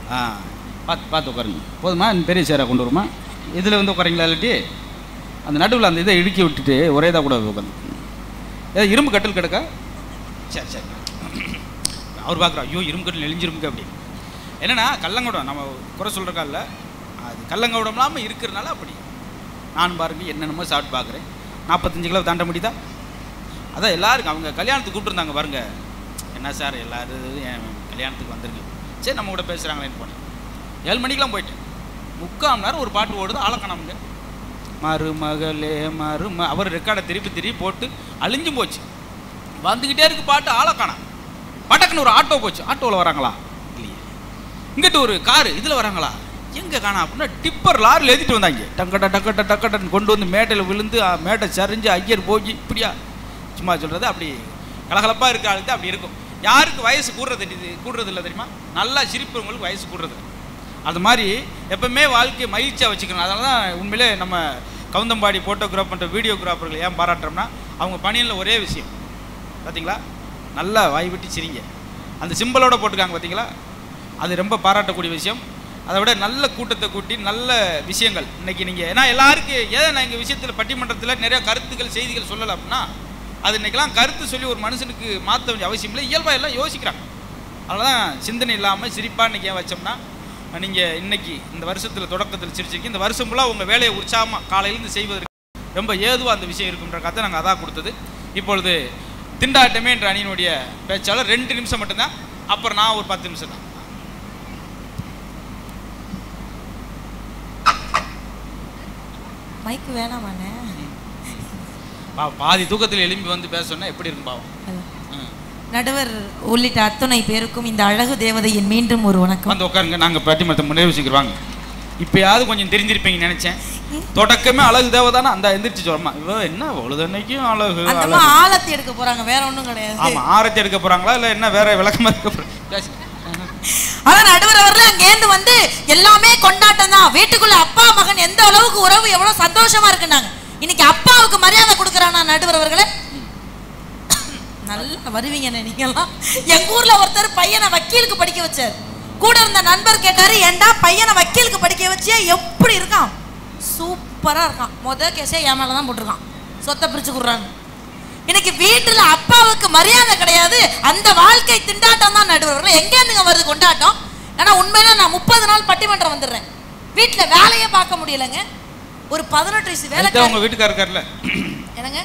ஆ பார்த்து பார்த்து உட்காருங்க போதுமா இன்னும் பெரிய சேராக கொண்டு வருமா இதில் வந்து உட்காரீங்களா இல்லாட்டி அந்த நடுவில் அந்த இதை இடுக்கி விட்டுட்டு ஒரே இதாக கூட உட்காந்து ஏதாவது இரும்பு கட்டில் கிடக்கா சரி சரி அவர் பார்க்குறா ஐயோ இரும்பு கட்டில் நெளிஞ்சிருமுங்க அப்படி என்னன்னா கல்லங்கூடம் நம்ம குறை சொல்கிறக்கா இல்லை அது கல்லங்கூடம் இல்லாமல் இருக்கிறனால அப்படி நான் பாருங்க என்னென்னமோ சாப்பிட்டு பார்க்குறேன் நாற்பத்தஞ்சு கிலோ தாண்ட முடியுதா அதான் எல்லாருக்கும் அவங்க கல்யாணத்துக்கு கூப்பிட்டுருந்தாங்க பாருங்க என்ன சார் எல்லாரும் என் கல்யாணத்துக்கு வந்திருக்கு சரி நம்ம கூட பேசுகிறாங்களேன்னு போனேன் ஏழு மணிக்கெலாம் போயிட்டேன் முக்கால் மணி நேரம் ஒரு பாட்டு ஓடுது ஆளக்கானவங்க மருமகளே மரும அவர் ரெக்கார்டை திருப்பி திருப்பி போட்டு அழிஞ்சும் போச்சு வந்துக்கிட்டே இருக்கு பாட்டு ஆளக்கானா பட்டக்குன்னு ஒரு ஆட்டோ போச்சு ஆட்டோவில் வராங்களா இல்லையே இங்கிட்டு ஒரு காரு இதில் வராங்களா எங்கே காணா அப்படின்னா டிப்பர் லாரியில் ஏற்றிட்டு வந்தாங்க டக்கட்ட டக்கட்ட டக்கட்டன்னு கொண்டு வந்து மேட்டையில் விழுந்து அ, மேட்டை சரிஞ்சு ஐயர் போய் இப்படியா சும்மா சொல்கிறது அப்படி கலகலப்பாக இருக்க ஆளுக்கு அப்படி இருக்கும் யாருக்கு வயசு கூடுறது இது கூடுறது இல்லை தெரியுமா நல்லா சிரிப்பவங்களுக்கு வயசு கூடுறது அது மாதிரி எப்பவுமே வாழ்க்கையை மகிழ்ச்சியாக வச்சுக்கணும் அதனால தான் உண்மையிலே நம்ம கவுந்தம்பாடி ஃபோட்டோகிராஃப் பண்ணுற வீடியோகிராஃபர்கள் ஏன் பாராட்டுறோம்னா அவங்க பணியில் ஒரே விஷயம் பார்த்தீங்களா நல்லா வாய் விட்டு சிரிங்க அந்த சிம்பலோட போட்டிருக்காங்க பார்த்தீங்களா அது ரொம்ப பாராட்டக்கூடிய விஷயம் அதை விட நல்ல கூட்டத்தை கூட்டி நல்ல விஷயங்கள் இன்னைக்கு நீங்கள் ஏன்னா எல்லாருக்கும் ஏன் நான் எங்கள் விஷயத்தில் பட்டிமன்றத்தில் நிறைய கருத்துக்கள் செய்திகள் சொல்லலை அப்படின்னா அது இன்னைக்கெல்லாம் கருத்து சொல்லி ஒரு மனுஷனுக்கு மாற்ற வேண்டிய அவசியம் இல்லை இயல்பாக எல்லாம் யோசிக்கிறாங்க அதனால தான் சிந்தனை இல்லாமல் சிரிப்பாக இன்றைக்கி ஏன் வச்சோம்னா நீங்கள் இன்னைக்கு இந்த வருஷத்தில் தொடக்கத்தில் சிரிச்சிருக்கீங்க இந்த வருஷம் ஃபுல்லாக உங்கள் வேலையை உற்சாகமாக காலையிலேருந்து செய்வதற்கு ரொம்ப ஏதுவாக அந்த விஷயம் இருக்குன்ற கதை நாங்கள் அதான் கொடுத்தது இப்பொழுது திண்டாட்டமே என்ற அணியினுடைய பேச்சாளர் ரெண்டு நிமிஷம் மட்டும்தான் அப்புறம் நான் ஒரு பத்து நிமிஷம் தான் மைக்கு வேணாமாண்ணே பா- பாதி தூக்கத்தில் எழும்பி வந்து பேச சொன்னா எப்படி இருக்கும் பாவம் ம். நடுவர் உள்ளிட்ட அத்துணை பேருக்கும் இந்த அழகு தேவதையின் மீண்டும் ஒரு வணக்கம் வந்து உட்காருங்க நாங்கள் பட்டிமன்றத்தை முன்னேறி செஞ்சுருவாங்க இப்பயாவது கொஞ்சம் தெரிஞ்சிருப்பீங்க நினைச்சேன் தொடக்கமே அழகு தேவதானா அந்த எந்திரிச்சு வரமா இவ என்ன அவ்வளோதன்னைக்கும் அழகு அந்த அழகு அம்மா ஆழத்தி எடுக்க போறாங்க வேற ஒண்ணும் கிடையாது ஆமா ஆரத்தி எடுக்க போறாங்களா இல்ல என்ன வேற விளக்கமா இருக்க போறாங்க பேசுங்க. ஆனா நடுவர் அவர்கள் அங்கேருந்து வந்து எல்லாமே கொண்டாட்டம் தான் வீட்டுக்குள்ள அப்பா மகன் எந்த அளவுக்கு உறவு எவ்வளவு சந்தோஷமா இருக்குன்னாங்க இன்னைக்கு அப்பாவுக்கு மரியாதை கொடுக்குறானா நடுவர் அவர்களே நல்லா வருவீங்கண்ணே நீங்கெல்லாம் எங்க ஊர்ல ஒருத்தர் பையனை வக்கீலுக்கு படிக்க வச்சார் கூட இருந்த நண்பர் கேட்டாரு ஏன்டா பையனை வக்கீலுக்கு படிக்க வச்சியா எப்படி இருக்கான் சூப்பரா இருக்கான் முத கேஸே என் மேல தான் போட்டிருக்கான் சொத்தை பிரிச்சு கொடுறான்னு இன்னைக்கு வீட்டுல அப்பாவுக்கு மரியாதை கிடையாது அந்த வாழ்க்கை திண்டாட்டம் தான் நடுவர் எங்க இருந்துங்க வருது கொண்டாட்டம் ஆனா உண்மையில நான் முப்பது நாள் பட்டிமன்றம் வந்துடுறேன் வீட்டுல வேலையே பார்க்க முடியலங்க ஒரு பதினெட்டு வயசு வேலை அதுதான் உங்க வீட்டுக்காரர் இருக்கார்ல என்னங்க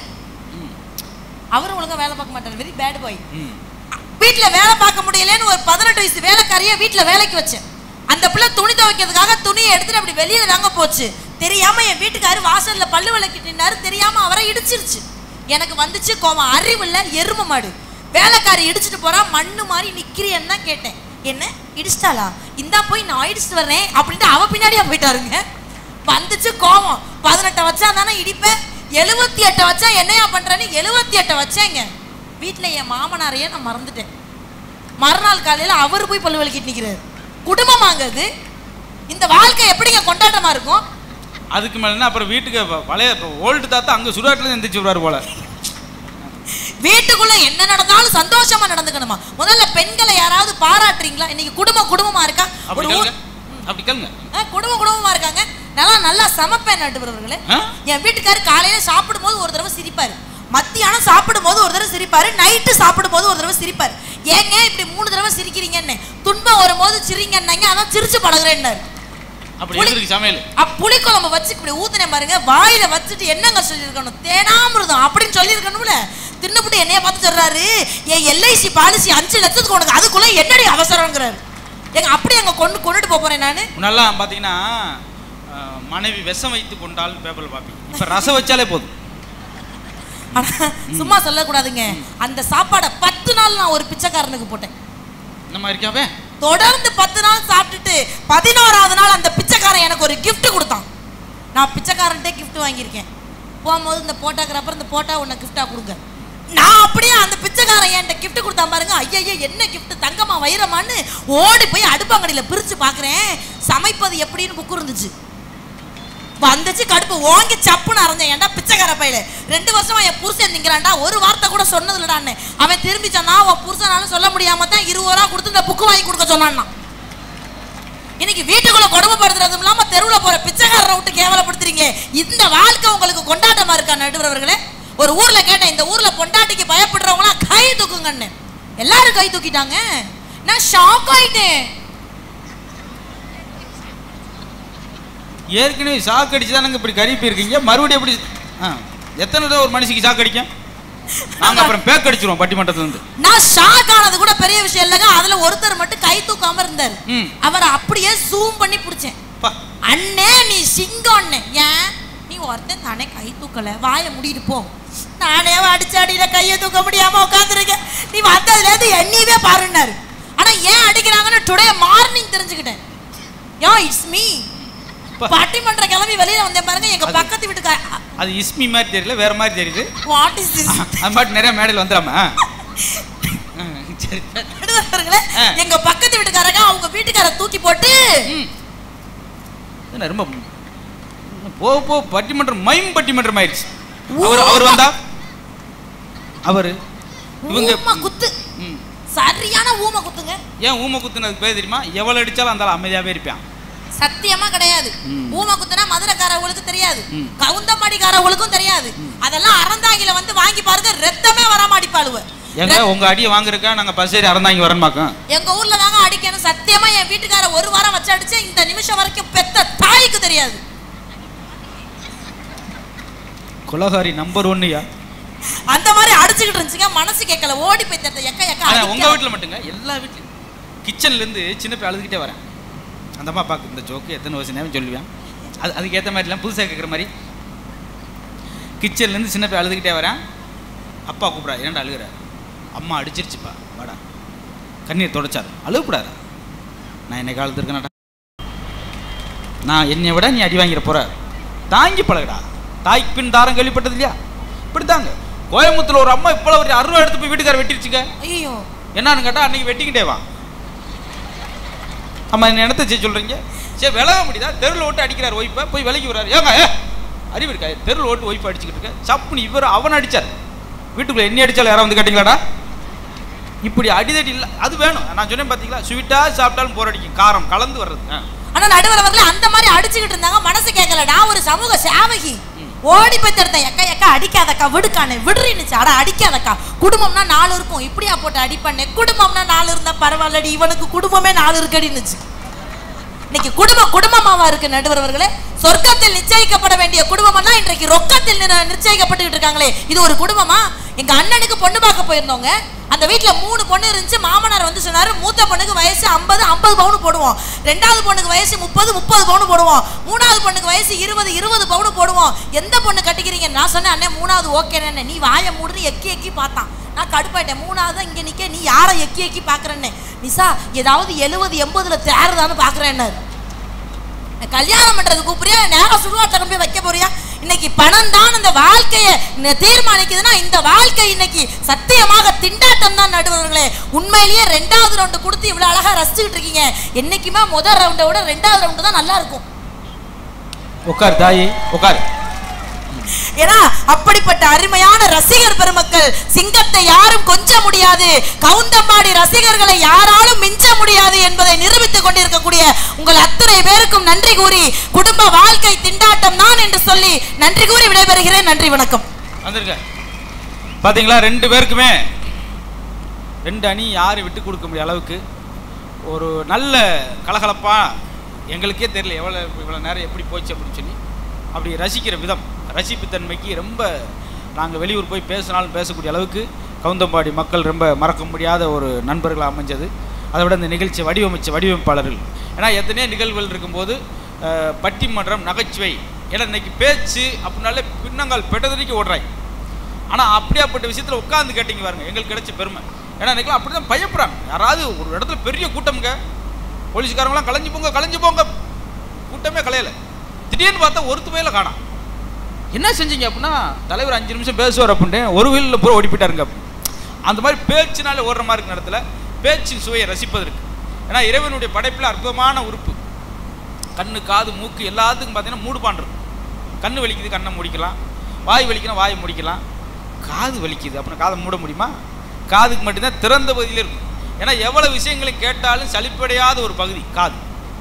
அவரும் ஒழுங்கா வேலை பார்க்க மாட்டார் வெரி பேட் பாய் ம். வீட்ல வேலை பார்க்க முடியலன்னு ஒரு பதினெட்டு வயசு வேலைக்காரிய வீட்ல வேலைக்கு வச்சேன் அந்த பிள்ளை துணி துவைக்கிறதுக்காக துணியை எடுத்துட்டு அப்படி வெளியில தாங்க போச்சு தெரியாம என் வீட்டுக்காரு வாசல்ல பல்லு விளக்கிட்டு நின்னாரு தெரியாம அவரை இடிச்சிருச்சு எனக்கு வந்துச்சு கோவம் அறிவு இல்ல எரும மாடு வேலைக்காரி இடிச்சிட்டு போறா மண்ணு மாதிரி நிக்கிறியன்னு தான் கேட்டேன் என்ன இடிச்சிட்டாளா இந்தா போய் நான் இடிச்சிட்டு வர்றேன் அப்படின்ட்டு அவ பின்னாடியே போயிட்டாருங்க வந்துச்சு கோவம் பதினெட்டை வச்சா தானே இடிப்பேன் எழுபத்தி எட்டை வச்சா என்னையா பண்றேன்னு எழுபத்தி எட்டை வச்சேங்க வீட்டுல என் மாமனாரையே நான் மறந்துட்டேன் மறுநாள் காலையில அவர் போய் பல்லு விளக்கிட்டு நிக்கிறாரு குடும்பமாங்க அது இந்த வாழ்க்கை எப்படிங்க கொண்டாட்டமா இருக்கும் அதுக்கு மேலே அப்புறம் வீட்டுக்கு வ- பழைய ஓல்டு தாத்தா அங்க சுடுகாட்டுல எந்திரிச்சு விடுறாரு போல வீட்டுக்குள்ள என்ன நடந்தாலும் சந்தோஷமா நடந்துக்கணுமா முதல்ல பெண்களை யாராவது பாராட்டுறீங்களா இன்னைக்கு குடும்பம் குடும்பமா இருக்கா அப்படி ஒரு ஊர் கேளுங்க அப்படி கேளுங்க ஆ, குடும்பம் குடும்பமா இருக்காங்க நல்லா நல்லா சமைப்பேன் நட்டுபவர்களே ஆ? என் வீட்டுக்காரு காலையில சாப்பிடும் போது ஒரு தடவை சிரிப்பாரு மத்தியானம் சாப்பிடும் போது ஒரு தடவை சிரிப்பாரு நைட்டு சாப்பிடும் போது ஒரு தடவை சிரிப்பாரு ஏங்க இப்படி மூணு தடவை சிரிக்கிறீங்கன்னு துன்பம் வரும்போது சிரிங்கன்னாங்க அதான் சிரிச்சு பழகுறேன்னாரு அப்படி புளி- எழுதிருக்கு சமையல் அப் புளிக்குழம்பு வச்சு இப்படி ஊத்துனேன் பாருங்க வாயில வச்சுட்டு என்னங்க சொல்லியிருக்கணும் தேனாமிருதம் அப்படின்னு சொல்லியிருக்கணும்ல தின்னுபிட்டு என்னைய பார்த்து சொல்றாரு என் எல்ஐசி பாலிசி அஞ்சு லட்சத்துக்கு உனக்கு அதுக்குள்ள என்னடி அவசரங்கிறாரு எங்க அப்படி அங்க கொண்டு கொண்டுட்டு போப் போறேன் நானு முன்னெல்லாம் பார்த்தீங்கன்னா அஹ், மனைவி விஷம் வைத்து கொண்டால் பேப்பரில் பார்ப்பீங்க இப்போ ரசம் வச்சாலே போதும் ஆனா சும்மா சொல்லக்கூடாதுங்க அந்த சாப்பாடை பத்து நாள் நான் ஒரு பிச்சைக்காரனுக்கு போட்டேன் இந்த மாதிரி இருக்காவே தொடர்ந்து பத்து நாள் சாப்பிட்டுட்டு பதினோராவது நாள் அந்த பிச்சைக்காரன் எனக்கு ஒரு gift கொடுத்தான் நான் பிச்சைக்காரன்ட்டே gift வாங்கியிருக்கேன் போகும்போது இந்த போட்டாக்கு அப்புறம் இந்த போட்டா உன்னை கிஃப்டா கொடுங்க நான் அப்படியே அந்த பிச்சைக்காரன் என்கிட்ட gift கொடுத்தான் பாருங்க ஐயா என்ன gift தங்கமா வைரமான்னு ஓடி போய் அடுப்பாங்கடியில பிரிச்சு பார்க்கறேன் சமைப்பது எப்படின்னு புக்கு இருந்துச்சு வந்துச்சு கடுப்பு ஓங்கி சப்புன்னு அரைஞ்சேன் ஏன்டா பிச்சைக்கார பையில ரெண்டு வருஷமா என் புருஷன் திங்கிறான்டா ஒரு வார்த்தை கூட சொன்னது இல்லடான்னு அவன் திரும்பி சொன்னா உன் புருஷனாலும் சொல்ல முடியாம தான் இருபது ரூபா கொடுத்து இந்த புக்கு வாங்கி கொடுக்க சொன்னான்னா இன்னைக்கு வீட்டுக்குள்ள கொடுமைப்படுத்துறதும் இல்லாம தெருவுல போற பிச்சைக்காரரை விட்டு கேவலப்படுத்துறீங்க இந்த வாழ்க்கை உங்களுக்கு கொண்டாட்டமா இருக்கா நடுவர்களே ஒரு ஊர்ல கேட்டேன் இந்த ஊர்ல பொண்டாட்டிக்கு பயப்படுறவங்களாம் கை தூக்குங்கன்னு எல்லாரும் கை தூக்கிட்டாங்க நான் ஷாக் ஆயிட்டேன் ஏற்கனவே சாக்கு அடிச்சு தானங்க இப்படி கறிப்பி இருக்கீங்க மறுபடியும் எப்படி ஆ எத்தனை தடவை ஒரு மனுஷிக்கு சாக்கு அடிக்கும் நாங்க அப்புறம் பேக் அடிச்சிருவோம் பட்டிமன்றத்துல இருந்து நான் ஷாக் ஆனது கூட பெரிய விஷயம் இல்லைங்க அதுல ஒருத்தர் மட்டும் கை தூக்காம இருந்தாரு ம் அவரை அப்படியே ஜூம் பண்ணி பிடிச்சேன் பா அண்ணே நீ சிங்கம் அண்ணே ஏன் நீ ஒருத்தன் தானே கை தூக்கல வாயை மூடிட்டு போ நானே அடிச்சு அடியில கையை தூக்க முடியாம உட்காந்துருக்கேன் நீ வந்ததுல இருந்து எண்ணியவே பாருன்னாரு ஆனா ஏன் அடிக்கிறாங்கன்னு டுடே மார்னிங் தெரிஞ்சுக்கிட்டேன் யா இட்ஸ் மீ பா. பட்டிமன்ற கிளம்பி வெளியில வந்தேன் பாருங்க எங்க அது- பக்கத்து வீட்டுக்கார அது இஸ்மி மாதிரி தெரியல வேற மாதிரி தெரியுது வாட் இஸ் திஸ் அது பாட்டு நிறைய மேடையில் வந்துடாம சரி நடுவர்களே ஆ. எங்க பக்கத்து வீட்டுக்காரங்க அவங்க வீட்டுக்கார தூக்கி போட்டு ம். என்ன ரொம்ப போக போக பட்டிமன்றம் மைம் பட்டிமன்றம் ஆயிடுச்சு அவர் அவர் வந்தா அவர் இவங்க ஊம குத்து ம். சரியான ஊம குத்துங்க ஏன் ஊமை குத்துனதுக்கு பேர் தெரியுமா எவ்வளவு அடிச்சாலும் அந்த ஆள் அமைதியாவே இருப்பான் சத்தியமா கிடையாது ம். ஊம குத்துனா மதுரைக்காரவங்களுக்கு தெரியாது ம். கவுந்தமாடிக்காரவங்களுக்கும் தெரியாது அதெல்லாம் அறந்தாங்கில வந்து வாங்கி பாருங்க ரத்தமே வராம அடிப்பாளுவ எங்க உங்க அடியை வாங்குறக்கா நாங்க பஸ் ஏறி அறந்தாங்க வரேன் பாக்கோம் எங்க ஊர்ல தாங்க அடிக்கணும் சத்தியமா என் வீட்டுக்கார ஒரு வாரம் வச்சு அடிச்சு இந்த நிமிஷம் வரைக்கும் பெத்த தாய்க்கு தெரியாது குலகாரி நம்பர் ஒன்னுயா அந்த மாதிரி அடிச்சுக்கிட்டு இருந்துச்சுங்க மனசு கேட்கல ஓடி போய் தட்ட எக்க எக்க ஆனா உங்க அடிக்க. வீட்டுல மட்டுங்க எல்லா வீட்லயும் கிச்சன்ல இருந்து சின்ன போய் அழுதுகிட்டே வரேன் அந்த அம்மா பாக்கு இந்த ஜோக்கு எத்தனை வருஷம் நேரம் சொல்லுவேன் அது அதுக்கு ஏத்த மாதிரி எல்லாம் புதுசா கேட்குற மாதிரி கிச்சன்ல இருந்து சின்ன போய் அழுதுகிட்டே வரேன் அப்பா கூப்பிடா ஏன்டா அழுகுற அம்மா அடிச்சிருச்சுப்பா வாடா கண்ணீர் தொடச்சாரு அழுகக்கூடாதா நான் என்னை அழுதுருக்கேனடா நான் என்னை விட நீ அடி வாங்கிற போற தாங்கி பழகுடா தாய்க்கு பின் தாரம் கேள்விப்பட்டது இல்லையா இப்படி தாங்க கோயம்புத்தூர்ல ஒரு அம்மா இப்போ ஒரு அருவா எடுத்து போய் வீட்டுக்கார வெட்டிருச்சுங்க ஐயோ என்னன்னு கேட்டா அன்னைக்கு வெட்டிக்கிட்டே வா ஆமா என்ன என்னத்தை செய்ய சொல்றீங்க சரி விலக முடியுதா தெருவில் ஓட்டு அடிக்கிறார் ஒய்ஃபை போய் விலைக்கு வர்றாரு ஏங்க ஏ அறிவு இருக்கா தெருவில் ஓட்டு ஒய்ஃப் அடிச்சுக்கிட்டு இருக்க சப்புனு இவர் அவன் அடிச்சார் வீட்டுக்குள்ள என்ன அடிச்சாலும் யாராவது வந்து கேட்டீங்களாடா இப்படி அடிதடி இல்லை அது வேணும் நான் சொன்னேன் பார்த்தீங்களா ஸ்வீட்டா சாப்பிட்டாலும் போர் அடிக்கும் காரம் கலந்து வர்றது ஆ. ஆனா நடுவில் அவர்களே அந்த மாதிரி அடிச்சுக்கிட்டு இருந்தாங்க மனசு கேட்கல நான் ஒரு சமூக சேவகி ஓடி போய் தடுத்தேன் எக்கா எக்கா அடிக்காதக்கா விடுக்கானே விடுறின்னுச்சு அட அடிக்காதக்கா குடும்பம்னா நாலு இருக்கும் இப்படியா போட்டு அடிப்பண்ணே குடும்பம்னா நாலு இருந்தா பரவாயில்லடி இவனுக்கு குடும்பமே நாலு இருக்கடின்னுச்சு இன்னைக்கு குடும்பம் குடும்பமாவா இருக்கு நடுவர்களே சொர்க்கத்தில் நிச்சயிக்கப்பட வேண்டிய குடும்பம்னா இன்றைக்கு ரொக்கத்தில் நிர- நிச்சயிக்கப்பட்டுக்கிட்டு இருக்காங்களே இது ஒரு குடும்பமா எங்க அண்ணனுக்கு பொண்ணு பார்க்க போயிருந்தோங்க அந்த வீட்ல மூணு பொண்ணு இருந்துச்சு மாமனார் வந்து சொன்னாரு மூத்த பொண்ணுக்கு வயசு ஐம்பது ஐம்பது பவுன் போடுவோம் ரெண்டாவது பொண்ணுக்கு வயசு முப்பது முப்பது பவுன் போடுவோம் மூணாவது பொண்ணுக்கு வயசு இருபது இருபது பவுன் போடுவோம் எந்த பொண்ணு கட்டிக்கிறீங்க நான் சொன்னேன் அண்ணே மூணாவது ஓகேண்ணே நீ வாயை மூடுன்னு எக்கி எக்கி பார்த்தான் நான் கடுப்பாயிட்டேன் மூணாவது தான் இங்க நிக்க நீ யாரை எக்கி எக்கி பாக்குறேன்னு நிசா ஏதாவது எழுபது எண்பதுல தேறுதான்னு பாக்குறேன்னு கல்யாணம் பண்றது கூப்பிடுறியா நேரம் சுடுவாட்டை கொண்டு போய் வைக்க போறியா இன்னைக்கு பணம் தான் அந்த வாழ்க்கையை ந- தீர்மானிக்குதுன்னா இந்த வாழ்க்கை இன்னைக்கு சத்தியமாக திண்டாட்டம் தான் நடுவர்களே உண்மையிலேயே ரெண்டாவது ரவுண்டு கொடுத்து இவ்வளவு அழகா ரசிச்சுக்கிட்டு இருக்கீங்க என்னைக்குமே முதல் ரவுண்டை விட ரெண்டாவது ரவுண்டு தான் நல்லா இருக்கும் உட்கார் தாயி உட்கார் ஏன்னா அப்படிப்பட்ட அருமையான ரசிகர் பெருமக்கள் சிங்கத்தை யாரும் கொஞ்ச முடியாது கவுந்தம்பாடி ரசிகர்களை யாராலும் மிஞ்ச முடியாது என்பதை நிரூபித்துக் கொண்டிருக்கக்கூடிய உங்கள் அத்தனை பேருக்கும் நன்றி கூறி குடும்ப வாழ்க்கை திண்டாட்டம் தான் என்று சொல்லி நன்றி கூறி விடைபெறுகிறேன் நன்றி வணக்கம் வந்திருக்க பாத்தீங்களா ரெண்டு பேருக்குமே ரெண்டு அணி யாரும் விட்டு கொடுக்க முடிய அளவுக்கு ஒரு நல்ல கலகலப்பா எங்களுக்கே தெரியல எவ்வளோ இவ்வளோ நேரம் எப்படி போச்சு அப்படின்னு சொல்லி அப்படி ரசிக்கிற விதம் ரசிப்புத்தன்மைக்கு ரொம்ப நாங்கள் வெளியூர் போய் பேசினாலும் பேசக்கூடிய அளவுக்கு கவுந்தம்பாடி மக்கள் ரொம்ப மறக்க முடியாத ஒரு நண்பர்களாக அமைஞ்சது அதை விட இந்த நிகழ்ச்சியை வடிவமைச்ச வடிவமைப்பாளர்கள் ஏன்னா எத்தனையோ நிகழ்வுகள் இருக்கும்போது அஹ், பட்டிமன்றம் நகைச்சுவை ஏன்னா இன்னைக்கு பேச்சு அப்படின்னாலே பின்னங்கால் பெட்டதறிக்கு ஓடுறாங்க ஆனால் அப்படியாப்பட்ட விஷயத்தில் உட்காந்து கேட்டீங்க பாருங்க எங்களுக்கு கிடைச்ச பெருமை ஏன்னா இன்னைக்கு அப்படி தான் பயப்படுறாங்க யாராவது ஒரு இடத்துல பெரிய கூட்டம்ங்க போலீஸ்காரங்களாம் கலைஞ்சு போங்க கலைஞ்சு போங்க கூட்டமே கலையலை திடீர்னு பார்த்தா ஒரு துவையில காணோம் என்ன செஞ்சீங்க அப்படின்னா தலைவர் அஞ்சு நிமிஷம் பேசுவார் அப்படின்ட்டு ஒரு வீலில் பூரா ஓடி போயிட்டாருங்க அந்த மாதிரி பேச்சுனாலே ஓடுற மாதிரி இருக்கிற இடத்துல பேச்சின் சுவையை ரசிப்பதற்கு ஏன்னா இறைவனுடைய படைப்பில் அற்புதமான உறுப்பு கண்ணு காது மூக்கு எல்லாத்துக்கும் பார்த்தீங்கன்னா மூடுபான் இருக்கும் கண்ணு வலிக்குது கண்ணை முடிக்கலாம் வாய் வலிக்கணும் வாயை முடிக்கலாம் காது வலிக்குது அப்புறம் காதை மூட முடியுமா காதுக்கு மட்டும்தான் திறந்த பகுதியில் இருக்கும் ஏன்னா எவ்வளவு விஷயங்களை கேட்டாலும் சலிப்படையாத ஒரு பகுதி காது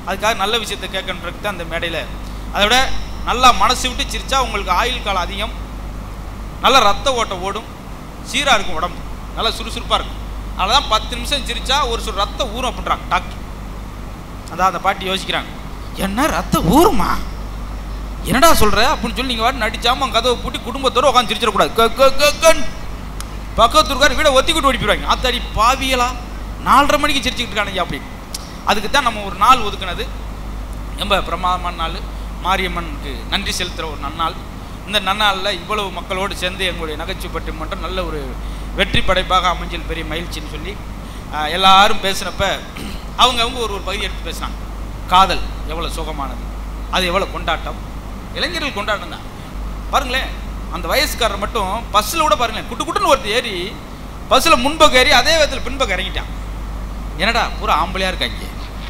அதுக்காக நல்ல விஷயத்தை கேட்கன்றதுக்கு தான் அந்த மேடையில் அதை விட நல்லா மனசு விட்டு சிரிச்சா உங்களுக்கு ஆயுள் காலம் அதிகம் நல்ல ரத்த ஓட்டம் ஓடும் சீராக இருக்கும் உடம்பு நல்லா சுறுசுறுப்பாக இருக்கும் அதனால தான் பத்து நிமிஷம் சிரிச்சா ஒரு சொல் ரத்தம் ஊறும் அப்படின்றாங்க டாக்டர் அதான் அந்த பாட்டி யோசிக்கிறாங்க என்ன ரத்தம் ஊறுமா என்னடா சொல்ற அப்படின்னு சொல்லி நீங்கள் வாட்டி நடிச்சாம கதவை பூட்டி குடும்பத்தோட உட்காந்து சிரிச்சிடக்கூடாது க க க கன் பக்கத்து இருக்காரு வீட ஒத்திக்கிட்டு ஓடி போயிடுவாங்க அத்தாடி பாவியலா நாலரை மணிக்கு சிரிச்சுக்கிட்டு இருக்கானுங்க அப்படி அதுக்கு தான் நம்ம ஒரு நாள் ஒதுக்குனது ரொம்ப பிரமாதமான நாள் மாரியம்மனுக்கு நன்றி செலுத்துகிற ஒரு நன்னாள் இந்த நன்னாளில் இவ்வளவு மக்களோடு சேர்ந்து எங்களுடைய நகைச்சுவை பட்டிமன்றம் நல்ல ஒரு வெற்றி படைப்பாக அமைஞ்சல் பெரிய மகிழ்ச்சின்னு சொல்லி ஆஹ், எல்லாரும் பேசுகிறப்ப அவங்க அவங்க ஒரு ஒரு பகுதி எடுத்து பேசுனாங்க காதல் எவ்வளோ சுகமானது அது எவ்வளோ கொண்டாட்டம் இளைஞர்கள் கொண்டாட்டம் தான் பாருங்களேன் அந்த வயசுக்காரர் மட்டும் பஸ்ஸில் கூட பாருங்களேன் குட்டு குட்டுன்னு ஒருத்தர் ஏறி பஸ்ஸில் முன்பக்கம் ஏறி அதே விதத்தில் பின்பக்கம் இறங்கிட்டான் என்னடா பூரா ஆம்பளையாக இருக்காங்க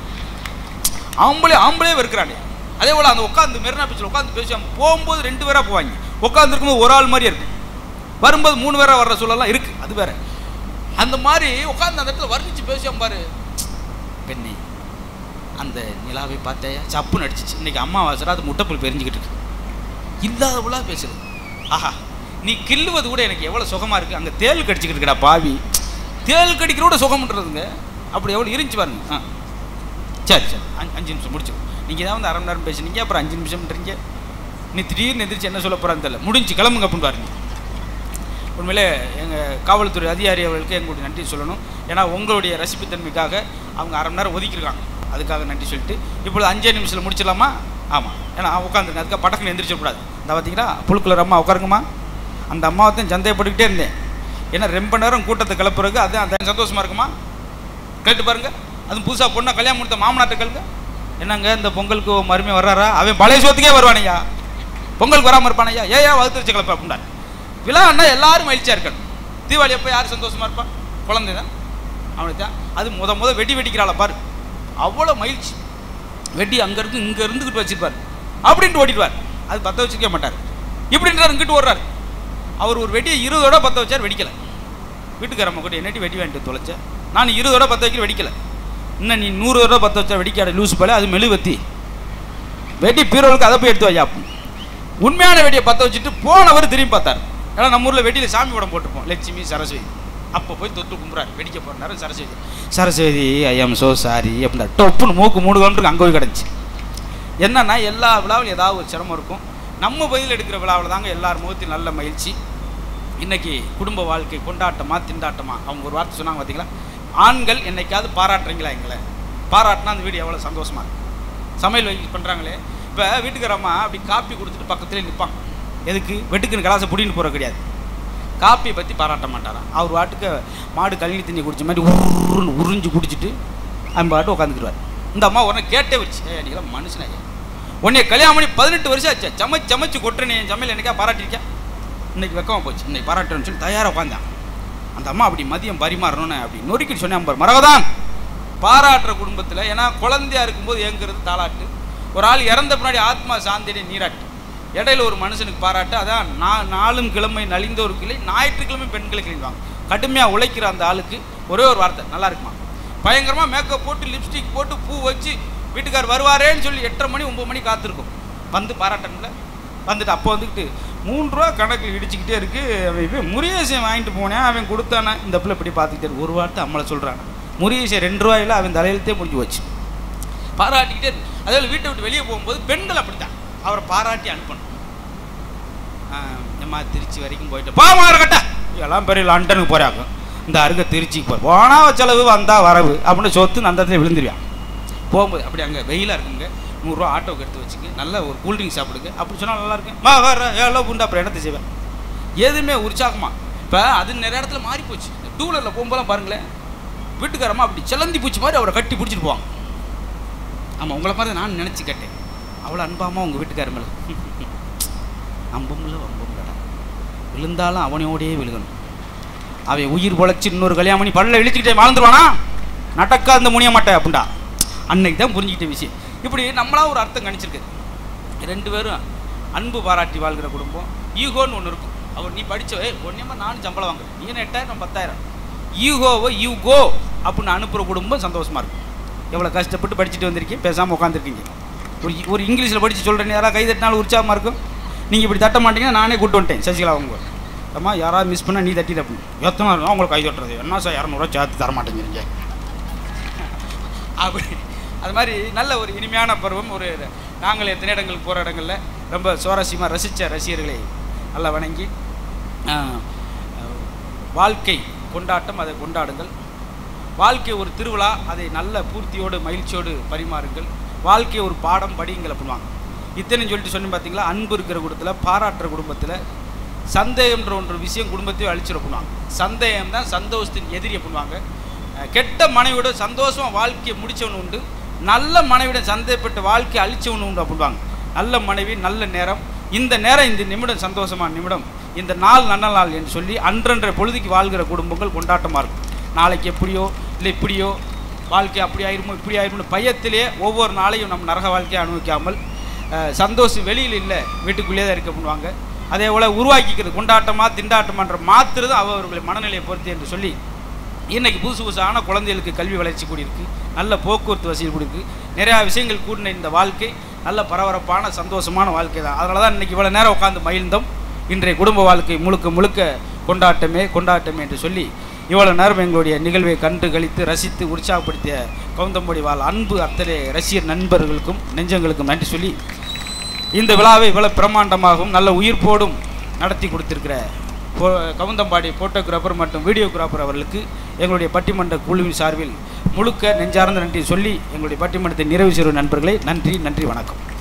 ஆம்பளை ஆம்பளே இருக்கிறானே அதே போல் அந்த உட்காந்து மெரினா பீச்சில் உட்காந்து பேசுவாங்க போகும்போது ரெண்டு பேராக போவாங்க உட்காந்து இருக்கும்போது ஒரு ஆள் மாதிரியே இருக்கும் வரும்போது மூணு பேரா வர்ற சூழலாம் இருக்குது அது வேற அந்த மாதிரி உட்காந்து அந்த இடத்துல வர்ணிச்சு பேசுவான் பாரு பெண்ணே அந்த நிலாவை பார்த்தாயா சப்புன்னு அடிச்சிச்சு இன்னைக்கு அம்மாவாசரா அது முட்டைப்புல் பெரிஞ்சுக்கிட்டு இருக்கு இல்லாதவளா பேசுறது ஆஹா நீ கில்லுவது கூட எனக்கு எவ்வளோ சுகமாக இருக்குது அங்கே தேள் கடிச்சிக்கிட்டு இருக்கடா பாவி தேள் கடிக்கிற கூட சுகம்ன்றதுங்க அப்படி எவ்வளோ இருந்துச்சு பாருங்க ஆ சரி சரி அஞ்சு அஞ்சு நிமிஷம் முடிச்சு நீங்கள் தான் வந்து அரை மணி நேரம் பேசுனீங்க அப்புறம் அஞ்சு நிமிஷம்ன்றீங்க நீ திடீர்னு எந்திரிச்சு என்ன சொல்ல போகிறான்னு தெரியல முடிஞ்சு கிளம்புங்க அப்படின்னு பாருங்க உண்மையிலே எங்கள் காவல்துறை அதிகாரி அவர்களுக்கு எங்களுடைய நன்றி சொல்லணும் ஏன்னா உங்களுடைய ரசிப்புத்தன்மைக்காக அவங்க அரை மணி நேரம் ஒதுக்கியிருக்காங்க அதுக்காக நன்றி சொல்லிட்டு இப்பொழுது அஞ்சே நிமிஷத்தில் முடிச்சிடலாமா ஆமாம் ஏன்னா உட்காந்துருங்க அதுக்காக படக்குன்னு எந்திரிச்சிடக்கூடாது இந்த பார்த்தீங்கன்னா புழுக்குலர் அம்மா உட்காருங்கம்மா அந்த அம்மாவை தான் சந்தேகப்பட்டுக்கிட்டே இருந்தேன் ஏன்னா ரொம்ப நேரம் கூட்டத்தை கிளப்புறதுக்கு அது அந்த சந்தோஷமாக இருக்குமா கேட்டு பாருங்க அதுவும் புதுசாக பொண்ணை கல்யாணம் முடித்த மாமனாட்ட கேளுங்க என்னங்க இந்த பொங்கலுக்கு மறுமையை வர்றாரா அவன் பழைய சோத்துக்கே வருவானையா பொங்கலுக்கு வராமல் இருப்பானையா ஏயா வகுத்து வச்சு கிளப்ப அப்படின்னாரு விழான்னா எல்லாரும் மகிழ்ச்சியாக இருக்கணும் தீபாவளி அப்போ யார் சந்தோஷமா இருப்பா குழந்தை தான் அவனுக்கு தான் அது முத முத வெடி வெடிக்கிறாள பாரு அவ்வளோ மகிழ்ச்சி வெடி அங்கேருந்து இங்கே இருந்துக்கிட்டு வச்சிருப்பார் அப்படின்ட்டு ஓடிடுவார் அது பற்ற வச்சுக்கவே மாட்டார் இப்படின்றார் இங்கிட்டு ஓடுறாரு அவர் ஒரு வெடியை இருபதோட பற்ற வச்சார் வெடிக்கலை வீட்டுக்காரம்மா கூட என்னட்டி வெடி வாங்கிட்டு தொலைச்சேன் நான் இருபதோட பற்ற வைக்கிற வெடிக்கலை இன்னும் நீ நூறு தடவை பற்ற வச்சா வெடிக்காத லூஸ் போல அது மெழுவத்தி வெடி பீரோலுக்கு அதை போய் எடுத்து வையா உண்மையான வெடியை பற்ற வச்சுட்டு போனவர் திரும்பி பார்த்தார் ஏன்னா நம்ம ஊரில் வெடியில் சாமி படம் போட்டிருப்போம் லட்சுமி சரஸ்வதி அப்போ போய் தொட்டு கும்புறாரு வெடிக்க போறாரு சரஸ்வதி சரஸ்வதி ஐ ஆம் சோ சாரி அப்படின்னா டொப்புன்னு மூக்கு மூணு கிலோமீட்டருக்கு அங்கே போய் கிடந்துச்சு என்னன்னா எல்லா விழாவிலும் ஏதாவது ஒரு சிரமம் இருக்கும் நம்ம பகுதியில் எடுக்கிற விழாவில் தாங்க எல்லார் முகத்தில் நல்ல மகிழ்ச்சி இன்னைக்கு குடும்ப வாழ்க்கை கொண்டாட்டமா திண்டாட்டமா அவங்க ஒரு வார்த்தை சொன்னாங்க பார்த்தீங்களா ஆண்கள் என்னைக்காவது பாராட்டுறீங்களா எங்களை பாராட்டினா அந்த வீடு எவ்வளோ சந்தோஷமா இருக்கும் சமையல் வை பண்ணுறாங்களே இப்போ வீட்டுக்காரம்மா அப்படி காப்பி கொடுத்துட்டு பக்கத்துலேயே நிற்பாங்க எதுக்கு வெட்டுக்குன்னு கலாசை புடின்னு போகிற கிடையாது காப்பியை பற்றி பாராட்ட மாட்டாராம் அவர் வாட்டுக்கு மாடு கழனி தண்ணி குடிச்ச மாதிரி உருன்னு உறிஞ்சு குடிச்சிட்டு அவன் பாட்டு உட்காந்துக்கிடுவார் இந்த அம்மா உடனே கேட்டே வச்சு ஏ நீங்களாம் மனுஷனா ஐயா உன்னைய கல்யாணம் பண்ணி பதினெட்டு வருஷம் ஆச்சு சமைச்சு சமைச்சு கொட்டுறேன் என் சமையல் என்னைக்கா பாராட்டிருக்கேன் இன்னைக்கு வெக்கமாக போச்சு இன்னைக்கு பாராட்டுறேன்னு சொல்லி தயாராக உட்காந்தான் அந்த அம்மா அப்படி மதியம் பரிமாறணும்னு அப்படி நொறுக்கிட்டு சொன்னேன் பாரு மரகதான் பாராட்டுற குடும்பத்தில் ஏன்னா குழந்தையா இருக்கும்போது ஏங்குறது தாளாட்டு ஒரு ஆள் இறந்த பின்னாடி ஆத்மா சாந்தியடைய நீராட்டு இடையில ஒரு மனுஷனுக்கு பாராட்டு அதான் நா- நாளும் கிழமை நலிந்த ஒரு கிளை ஞாயிற்றுக்கிழமை பெண்களை கிழிவாங்க கடுமையாக உழைக்கிற அந்த ஆளுக்கு ஒரே ஒரு வார்த்தை நல்லா இருக்குமா பயங்கரமாக மேக்கப் போட்டு லிப்ஸ்டிக் போட்டு பூ வச்சு வீட்டுக்கார் வருவாரேன்னு சொல்லி எட்டரை மணி ஒம்பது மணி காத்திருக்கும் வந்து பாராட்டணும்ல வந்துட்டு அப்போ வந்துக்கிட்டு மூணு ரூபா கணக்கு இடிச்சுக்கிட்டே இருக்கு அவன் இவன் முருகேசன் வாங்கிட்டு போனேன் அவன் கொடுத்தானே இந்த பிள்ளை இப்படி பார்த்துக்கிட்டே இருக்கு ஒரு வார்த்தை அம்மளை சொல்கிறான் முருகேசன் ரெண்டு ரூபாயில அவன் தலையிலத்தே முடிஞ்சு போச்சு பாராட்டிக்கிட்டே இருக்கு அதே வீட்டை விட்டு வெளியே போகும்போது பெண்கள் அப்படித்தான் அவரை பாராட்டி அனுப்பணும் ஏம்மா திருச்சி வரைக்கும் போயிட்டு பாமா இருக்கட்டா எல்லாம் பெரிய லண்டனுக்கு போறாங்க இந்த அருக திருச்சிக்கு போய் போனா செலவு வந்தா வரவு அப்படின்னு சொத்து அந்த இடத்துல விழுந்துருவான் போகும்போது அப்படி அங்கே வெயிலாக இருக்குங்க நூறுரூவா ஆட்டோக்கு எடுத்து வச்சுங்க நல்ல ஒரு கூல்ட்ரிங்க் சாப்பிடுங்க அப்படி சொன்னால் நல்லா இருக்கும் மா வர எவ்வளோ புண்டா அப்புறம் இடத்த செய்வேன் எதுவுமே உற்சாகமா இப்போ அது நிறைய இடத்துல மாறி போச்சு டூ வீலரில் போகும்போதெல்லாம் பாருங்களேன் வீட்டுக்காரம்மா அப்படி சிலந்தி பூச்சி மாதிரி அவரை கட்டி பிடிச்சிட்டு போவாங்க ஆமாம் உங்களை மாதிரி நான் நினச்சி கேட்டேன் அவ்வளோ அன்பாமா உங்கள் வீட்டுக்கார மேலே அம்பும்ல வம்பும்லடா விழுந்தாலும் அவனையோடையே விழுகணும் அவன் உயிர் பொழைச்சி இன்னொரு கல்யாணம் பண்ணி பல்ல இழுத்துக்கிட்டே வாழ்ந்துருவானா நடக்கா அந்த முனிய மாட்டேன் அப்படின்டா அன்னைக்கு தான் புரிஞ்சுக்கிட்ட விஷயம் இப்படி நம்மளா ஒரு அர்த்தம் கணிச்சிருக்கு ரெண்டு பேரும் அன்பு பாராட்டி வாழ்கிற குடும்பம் ஈகோன்னு ஒன்று இருக்கும் அவர் நீ படிச்சவே ஒன்றியமா நானும் சம்பளம் வாங்குறேன் நீ என்ன எட்டாயிரம் நான் பத்தாயிரம் ஈகோவை யூ கோ அப்படின்னு அனுப்புகிற குடும்பம் சந்தோஷமா இருக்கும் எவ்வளோ கஷ்டப்பட்டு படிச்சுட்டு வந்திருக்கீங்க பேசாமல் உட்காந்துருக்கீங்க ஒரு ஒரு இங்கிலீஷில் படித்து சொல்கிறேன் யாராவது கை தட்டினாலும் உற்சாகமாக இருக்கும் நீங்கள் இப்படி தட்ட மாட்டீங்கன்னா நானே கூட்டு வந்துட்டேன் சசிகலா அவங்க அம்மா யாராவது மிஸ் பண்ணால் நீ தட்டிட்டு அப்படின்னு எத்தனை இருக்கும் அவங்களுக்கு கை தட்டுறது என்ன சார் இரநூறுவா சேர்த்து தர மாட்டேங்கிறீங்க அப்படி அது மாதிரி நல்ல ஒரு இனிமையான பருவம் ஒரு நாங்கள் எத்தனை இடங்களுக்கு போகிற இடங்களில் ரொம்ப சுவாரஸ்யமாக ரசித்த ரசிகர்களை நல்லா வணங்கி ஆஹ், வாழ்க்கை கொண்டாட்டம் அதை கொண்டாடுங்கள் வாழ்க்கை ஒரு திருவிழா அதை நல்ல பூர்த்தியோடு மகிழ்ச்சியோடு பரிமாறுங்கள் வாழ்க்கை ஒரு பாடம் படிங்களை பண்ணுவாங்க இத்தனை சொல்லிட்டு சொன்னேன் பார்த்தீங்களா அன்பு இருக்கிற குடும்பத்தில் பாராட்டுற குடும்பத்தில் சந்தேகம்ன்ற ஒன்று விஷயம் குடும்பத்தையும் அழிச்சிட பண்ணுவாங்க சந்தேகம் தான் சந்தோஷத்தின் எதிரியை பண்ணுவாங்க அஹ் கெட்ட மனைவியோட சந்தோஷமாக வாழ்க்கையை முடிச்சவன் உண்டு நல்ல மனைவியோட சந்தேகப்பட்ட வாழ்க்கையை அழிச்சவன் உண்டு அப்படின்வாங்க நல்ல மனைவி நல்ல நேரம் இந்த நேரம் இந்த நிமிடம் சந்தோஷமான நிமிடம் இந்த நாள் நல்ல நாள் என்று சொல்லி அன்றன்ற பொழுதுக்கு வாழ்கிற குடும்பங்கள் கொண்டாட்டமாக இருக்கும் நாளைக்கு எப்படியோ இல்லை இப்படியோ வாழ்க்கை அப்படி ஆயிருமோ இப்படி ஆயிருமோ பயத்திலே ஒவ்வொரு நாளையும் நம்ம நரக வாழ்க்கையை அனுபவிக்காமல் அஹ், சந்தோஷம் வெளியில் இல்லை வீட்டுக்குள்ளேயே தான் இருக்க பண்ணுவாங்க அதே போல் உருவாக்கிக்கிறது கொண்டாட்டமா திண்டாட்டமான்ற மாத்துறது அவர்களுடைய மனநிலையை பொறுத்து என்று சொல்லி இன்னைக்கு புதுசு புதுசான குழந்தைகளுக்கு கல்வி வளர்ச்சி கூடியிருக்கு நல்ல போக்குவரத்து வசதி கூடியிருக்கு நிறையா விஷயங்கள் கூடின இந்த வாழ்க்கை நல்ல பரபரப்பான சந்தோஷமான வாழ்க்கை தான் அதனால தான் இன்னைக்கு இவ்வளோ நேரம் உட்காந்து மகிழ்ந்தோம் இன்றைய குடும்ப வாழ்க்கை முழுக்க முழுக்க கொண்டாட்டமே கொண்டாட்டமே என்று சொல்லி இவ்வளோ நேரம் எங்களுடைய நிகழ்வை கண்டு கழித்து ரசித்து உற்சாகப்படுத்திய கவுந்தம்படி வாழ் அன்பு அத்தனை ரசிகர் நண்பர்களுக்கும் நெஞ்சங்களுக்கும் நன்றி சொல்லி இந்த விழாவை இவ்வளவு பிரம்மாண்டமாகவும் நல்ல உயிர்ப்போடும் நடத்தி கொடுத்திருக்கிற போ கவுந்தம்பாடி போட்டோகிராஃபர் மற்றும் வீடியோகிராஃபர் அவர்களுக்கு எங்களுடைய பட்டிமன்ற குழுவின் சார்பில் முழுக்க நெஞ்சார்ந்த நன்றி சொல்லி எங்களுடைய பட்டிமன்றத்தை நிறைவு செய்கிற நண்பர்களே நன்றி நன்றி வணக்கம்